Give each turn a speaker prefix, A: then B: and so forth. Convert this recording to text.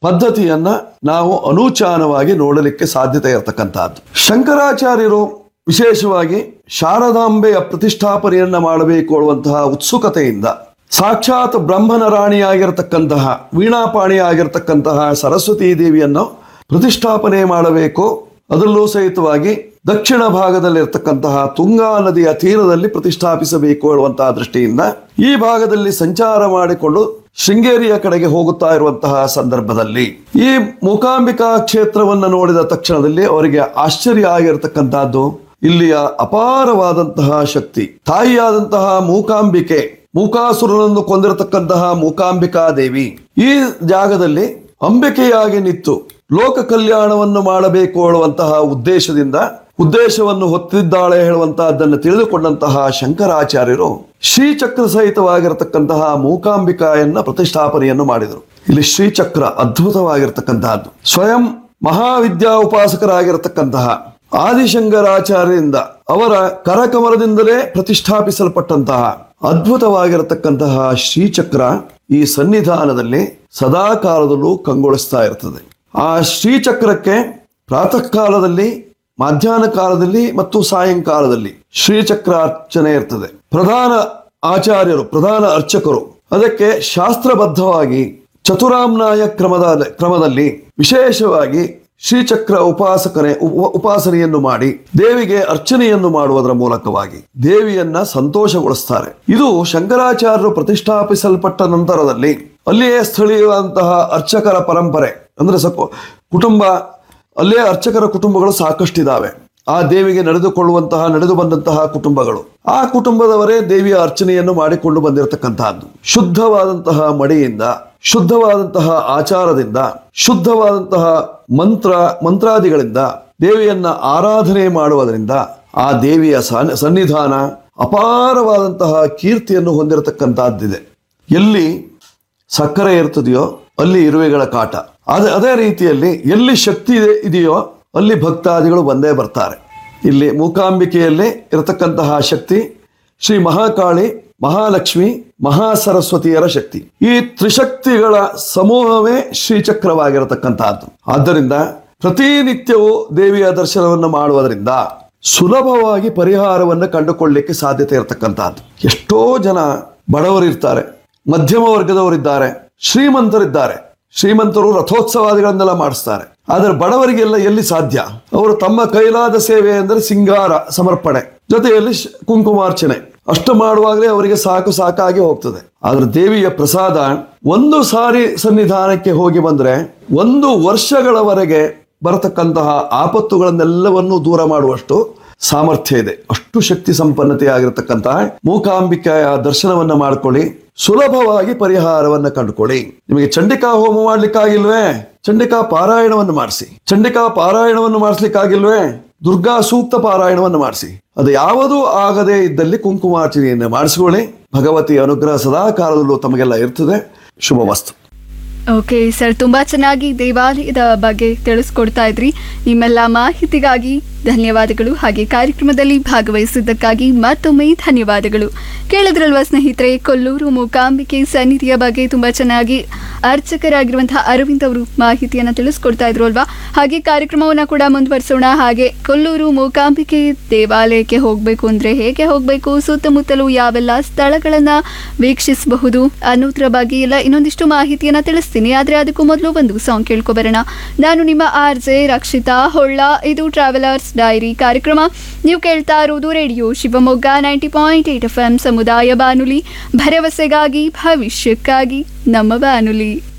A: ಪದ್ಧತಿಯನ್ನ ನಾವು ಅನೂಚಾನವಾಗಿ ನೋಡಲಿಕ್ಕೆ ಸಾಧ್ಯತೆ ಇರತಕ್ಕಂತಹದ್ದು ಶಂಕರಾಚಾರ್ಯರು ವಿಶೇಷವಾಗಿ ಶಾರದಾಂಬೆಯ ಪ್ರತಿಷ್ಠಾಪನೆಯನ್ನ ಮಾಡಬೇಕು ಅನ್ನುವಂತಹ ಉತ್ಸುಕತೆಯಿಂದ ಸಾಕ್ಷಾತ್ ಬ್ರಹ್ಮನ ರಾಣಿಯಾಗಿರತಕ್ಕಂತಹ ವೀಣಾಪಾಣಿಯಾಗಿರತಕ್ಕಂತಹ ಸರಸ್ವತೀ ದೇವಿಯನ್ನು ಪ್ರತಿಷ್ಠಾಪನೆ ಮಾಡಬೇಕು ಅದರಲ್ಲೂ ಸಹಿತವಾಗಿ ದಕ್ಷಿಣ ಭಾಗದಲ್ಲಿರ್ತಕ್ಕಂತಹ ತುಂಗಾ ನದಿಯ ತೀರದಲ್ಲಿ ಪ್ರತಿಷ್ಠಾಪಿಸಬೇಕು ಹೇಳುವಂತಹ ದೃಷ್ಟಿಯಿಂದ ಈ ಭಾಗದಲ್ಲಿ ಸಂಚಾರ ಮಾಡಿಕೊಂಡು ಶೃಂಗೇರಿಯ ಕಡೆಗೆ ಹೋಗುತ್ತಾ ಇರುವಂತಹ ಸಂದರ್ಭದಲ್ಲಿ ಈ ಮೂಕಾಂಬಿಕಾ ಕ್ಷೇತ್ರವನ್ನು ನೋಡಿದ ತಕ್ಷಣದಲ್ಲಿ ಅವರಿಗೆ ಆಶ್ಚರ್ಯ ಆಗಿರತಕ್ಕಂತಹದ್ದು ಇಲ್ಲಿಯ ಅಪಾರವಾದಂತಹ ಶಕ್ತಿ ತಾಯಿಯಾದಂತಹ ಮೂಕಾಂಬಿಕೆ ಮೂಕಾಸುರನನ್ನು ಕೊಂದಿರತಕ್ಕಂತಹ ಮೂಕಾಂಬಿಕಾ ದೇವಿ ಈ ಜಾಗದಲ್ಲಿ ಅಂಬಿಕೆಯಾಗಿ ನಿಂತು ಲೋಕ ಕಲ್ಯಾಣವನ್ನು ಮಾಡಬೇಕು ಹೇಳುವಂತಹ ಉದ್ದೇಶದಿಂದ ಉದ್ದೇಶವನ್ನು ಹೊತ್ತಿದ್ದಾಳೆ ಹೇಳುವಂತಹದ್ದನ್ನು ತಿಳಿದುಕೊಂಡಂತಹ ಶಂಕರಾಚಾರ್ಯರು ಶ್ರೀಚಕ್ರ ಸಹಿತವಾಗಿರತಕ್ಕಂತಹ ಮೂಕಾಂಬಿಕಾಯನ್ನ ಪ್ರತಿಷ್ಠಾಪನೆಯನ್ನು ಮಾಡಿದರು ಇಲ್ಲಿ ಶ್ರೀಚಕ್ರ ಅದ್ಭುತವಾಗಿರತಕ್ಕಂತಹದ್ದು ಸ್ವಯಂ ಮಹಾವಿದ್ಯಾ ಉಪಾಸಕರಾಗಿರತಕ್ಕಂತಹ ಆದಿಶಂಕರಾಚಾರ್ಯರಿಂದ ಅವರ ಕರಕಮಲದಿಂದಲೇ ಪ್ರತಿಷ್ಠಾಪಿಸಲ್ಪಟ್ಟಂತಹ ಅದ್ಭುತವಾಗಿರತಕ್ಕಂತಹ ಶ್ರೀಚಕ್ರ ಈ ಸನ್ನಿಧಾನದಲ್ಲಿ ಸದಾ ಕಾಲದಲ್ಲೂ ಕಂಗೊಳಿಸ್ತಾ ಇರ್ತದೆ ಆ ಶ್ರೀಚಕ್ರಕ್ಕೆ ಪ್ರಾತಃ ಕಾಲದಲ್ಲಿ ಮಧ್ಯಾಹ್ನ ಕಾಲದಲ್ಲಿ ಮತ್ತು ಸಾಯಂಕಾಲದಲ್ಲಿ ಶ್ರೀಚಕ್ರ ಅರ್ಚನೆ ಇರ್ತದೆ ಪ್ರಧಾನ ಆಚಾರ್ಯರು ಪ್ರಧಾನ ಅರ್ಚಕರು ಅದಕ್ಕೆ ಶಾಸ್ತ್ರಬದ್ಧವಾಗಿ ಚತುರಾಮ್ನಾಯ ಕ್ರಮದ ಕ್ರಮದಲ್ಲಿ ವಿಶೇಷವಾಗಿ ಶ್ರೀಚಕ್ರ ಉಪಾಸಕನೆ ಉಪ- ಉಪಾಸನೆಯನ್ನು ಮಾಡಿ ದೇವಿಗೆ ಅರ್ಚನೆಯನ್ನು ಮಾಡುವುದರ ಮೂಲಕವಾಗಿ ದೇವಿಯನ್ನ ಸಂತೋಷಗೊಳಿಸ್ತಾರೆ ಇದು ಶಂಕರಾಚಾರ್ಯರು ಪ್ರತಿಷ್ಠಾಪಿಸಲ್ಪಟ್ಟ ನಂತರದಲ್ಲಿ ಅಲ್ಲಿಯೇ ಸ್ಥಳೀಯವಾದಂತಹ ಅರ್ಚಕರ ಪರಂಪರೆ ಅಂದ್ರೆ ಸಪ ಕುಟುಂಬ ಅಲ್ಲೇ ಅರ್ಚಕರ ಕುಟುಂಬಗಳು ಸಾಕಷ್ಟಿದಾವೆ ಆ ದೇವಿಗೆ ನಡೆದುಕೊಳ್ಳುವಂತಹ ನಡೆದು ಬಂದಂತಹ ಕುಟುಂಬಗಳು ಆ ಕುಟುಂಬದವರೇ ದೇವಿಯ ಅರ್ಚನೆಯನ್ನು ಮಾಡಿಕೊಂಡು ಬಂದಿರತಕ್ಕಂತಹದ್ದು ಶುದ್ಧವಾದಂತಹ ಮಡಿಯಿಂದ ಶುದ್ಧವಾದಂತಹ ಆಚಾರದಿಂದ ಶುದ್ಧವಾದಂತಹ ಮಂತ್ರ ಮಂತ್ರಾದಿಗಳಿಂದ ದೇವಿಯನ್ನ ಆರಾಧನೆ ಮಾಡುವುದರಿಂದ ಆ ದೇವಿಯ ಸನ್- ಸನ್ನಿಧಾನ ಅಪಾರವಾದಂತಹ ಕೀರ್ತಿಯನ್ನು ಹೊಂದಿರತಕ್ಕಂತಹದ್ದಿದೆ ಎಲ್ಲಿ ಸಕ್ಕರೆ ಇರ್ತದೆಯೋ ಅಲ್ಲಿ ಇರುವೆಗಳ ಕಾಟ ಅದೇ ಅದೇ ರೀತಿಯಲ್ಲಿ ಎಲ್ಲಿ ಶಕ್ತಿ ಇದೆ ಇದೆಯೋ ಅಲ್ಲಿ ಭಕ್ತಾದಿಗಳು ಬಂದೇ ಬರ್ತಾರೆ ಇಲ್ಲಿ ಮೂಕಾಂಬಿಕೆಯಲ್ಲಿ ಇರತಕ್ಕಂತಹ ಶಕ್ತಿ ಶ್ರೀ ಮಹಾಕಾಳಿ ಮಹಾಲಕ್ಷ್ಮಿ ಮಹಾಸರಸ್ವತಿಯರ ಶಕ್ತಿ ಈ ತ್ರಿಶಕ್ತಿಗಳ ಸಮೂಹವೇ ಶ್ರೀಚಕ್ರವಾಗಿರತಕ್ಕಂತಹದ್ದು ಆದ್ದರಿಂದ ಪ್ರತಿನಿತ್ಯವೂ ದೇವಿಯ ದರ್ಶನವನ್ನು ಮಾಡುವುದರಿಂದ ಸುಲಭವಾಗಿ ಪರಿಹಾರವನ್ನು ಕಂಡುಕೊಳ್ಳಲಿಕ್ಕೆ ಸಾಧ್ಯತೆ ಇರತಕ್ಕಂತಹದ್ದು ಎಷ್ಟೋ ಜನ ಬಡವರಿರ್ತಾರೆ ಮಧ್ಯಮ ವರ್ಗದವರಿದ್ದಾರೆ ಶ್ರೀಮಂತರಿದ್ದಾರೆ ಶ್ರೀಮಂತರು ರಥೋತ್ಸವಾದಿಗಳನ್ನೆಲ್ಲ ಮಾಡಿಸ್ತಾರೆ ಆದರೆ ಬಡವರಿಗೆಲ್ಲ ಎಲ್ಲಿ ಸಾಧ್ಯ ಅವರು ತಮ್ಮ ಕೈಲಾದ ಸೇವೆ ಅಂದರೆ ಸಿಂಗಾರ ಸಮರ್ಪಣೆ ಜೊತೆಯಲ್ಲಿ ಶ್- ಕುಂಕುಮಾರ್ಚನೆ ಅಷ್ಟು ಮಾಡುವಾಗಲೇ ಅವರಿಗೆ ಸಾಕು ಸಾಕಾಗಿ ಹೋಗ್ತದೆ ಆದ್ರೆ ದೇವಿಯ ಪ್ರಸಾದ ಒಂದು ಸಾರಿ ಸನ್ನಿಧಾನಕ್ಕೆ ಹೋಗಿ ಬಂದ್ರೆ ಒಂದು ವರ್ಷಗಳವರೆಗೆ ಬರತಕ್ಕಂತಹ ಆಪತ್ತುಗಳನ್ನೆಲ್ಲವನ್ನೂ ದೂರ ಮಾಡುವಷ್ಟು ಸಾಮರ್ಥ್ಯ ಇದೆ ಅಷ್ಟು ಶಕ್ತಿ ಸಂಪನ್ನತೆ ಆಗಿರತಕ್ಕಂತಹ ಮೂಕಾಂಬಿಕೆಯ ದರ್ಶನವನ್ನ ಮಾಡ್ಕೊಳ್ಳಿ ಸುಲಭವಾಗಿ ಪರಿಹಾರವನ್ನ ಕಂಡುಕೊಳ್ಳಿ ನಿಮಗೆ ಚಂಡಿಕಾ ಹೋಮ ಮಾಡ್ಲಿಕ್ಕಾಗಿಲ್ವೇ ಚಂಡಿಕಾ ಪಾರಾಯಣವನ್ನು ಮಾಡಿಸಿ ಚಂಡಿಕಾ ಪಾರಾಯಣವನ್ನು ಮಾಡಿಸ್ಲಿಕ್ಕಾಗಿಲ್ವೇ ದುರ್ಗಾ ಸೂಕ್ತ ಪಾರಾಯಣವನ್ನು ಮಾಡಿಸಿ ಅದು ಯಾವುದೂ ಆಗದೇ ಇದ್ದಲ್ಲಿ ಕುಂಕುಮಾರ್ಚನೆಯನ್ನು ಮಾಡಿಸಿಕೊಳ್ಳಿ ಭಗವತಿ ಅನುಗ್ರಹ ಸದಾ ಕಾಲದಲ್ಲೂ ತಮಗೆಲ್ಲ ಇರ್ತದೆ ಶುಭವಸ್ತು
B: ಓಕೆ ಸರ್ ತುಂಬಾ ಚೆನ್ನಾಗಿ ದೇವಾಲಯದ ಬಗ್ಗೆ ತಿಳಿಸ್ಕೊಡ್ತಾ ಇದ್ರಿ ನಿಮ್ಮೆಲ್ಲ ಮಾಹಿತಿಗಾಗಿ ಧನ್ಯವಾದಗಳು ಹಾಗೆ ಕಾರ್ಯಕ್ರಮದಲ್ಲಿ ಭಾಗವಹಿಸಿದ್ದಕ್ಕಾಗಿ ಮತ್ತೊಮ್ಮೆ ಧನ್ಯವಾದಗಳು ಕೇಳಿದ್ರಲ್ವಾ ಸ್ನೇಹಿತರೆ ಕೊಲ್ಲೂರು ಮೂಕಾಂಬಿಕೆ ಸನ್ನಿಧಿಯ ಬಗ್ಗೆ ತುಂಬಾ ಚೆನ್ನಾಗಿ ಅರ್ಚಕರಾಗಿರುವಂತಹ ಅರವಿಂದ್ ಅವರು ಮಾಹಿತಿಯನ್ನು ತಿಳಿಸ್ಕೊಡ್ತಾ ಇದ್ರು ಅಲ್ವಾ ಹಾಗೆ ಕಾರ್ಯಕ್ರಮವನ್ನು ಕೂಡ ಮುಂದುವರಿಸೋಣ ಹಾಗೆ ಕೊಲ್ಲೂರು ಮೂಕಾಂಬಿಕೆ ದೇವಾಲಯಕ್ಕೆ ಹೋಗಬೇಕು ಅಂದ್ರೆ ಹೇಗೆ ಹೋಗಬೇಕು ಸುತ್ತಮುತ್ತಲೂ ಯಾವೆಲ್ಲ ಸ್ಥಳಗಳನ್ನ ವೀಕ್ಷಿಸಬಹುದು ಅನ್ನೋದ್ರ ಬಗ್ಗೆ ಎಲ್ಲ ಇನ್ನೊಂದಿಷ್ಟು ಮಾಹಿತಿಯನ್ನ ತಿಳಿಸ್ತೀನಿ ಆದ್ರೆ ಅದಕ್ಕೂ ಮೊದಲು ಒಂದು ಸಾಂಗ್ ಕೇಳ್ಕೊಬರೋಣ ನಾನು ನಿಮ್ಮ ಆರ್ ಜೆ ರಕ್ಷಿತಾ ಹೊಳ್ಳ ಇದು ಟ್ರಾವೆಲರ್ಸ್ ಡೈರಿ ಕಾರ್ಯಕ್ರಮ ನೀವು ಕೇಳ್ತಾ ಇರುವುದು radio Shivamogga ninety point eight F M ಸಮುದಾಯ ಬಾನುಲಿ ಭರವಸೆಗಾಗಿ ಭವಿಷ್ಯಕ್ಕಾಗಿ ನಮ್ಮ ಬಾನುಲಿ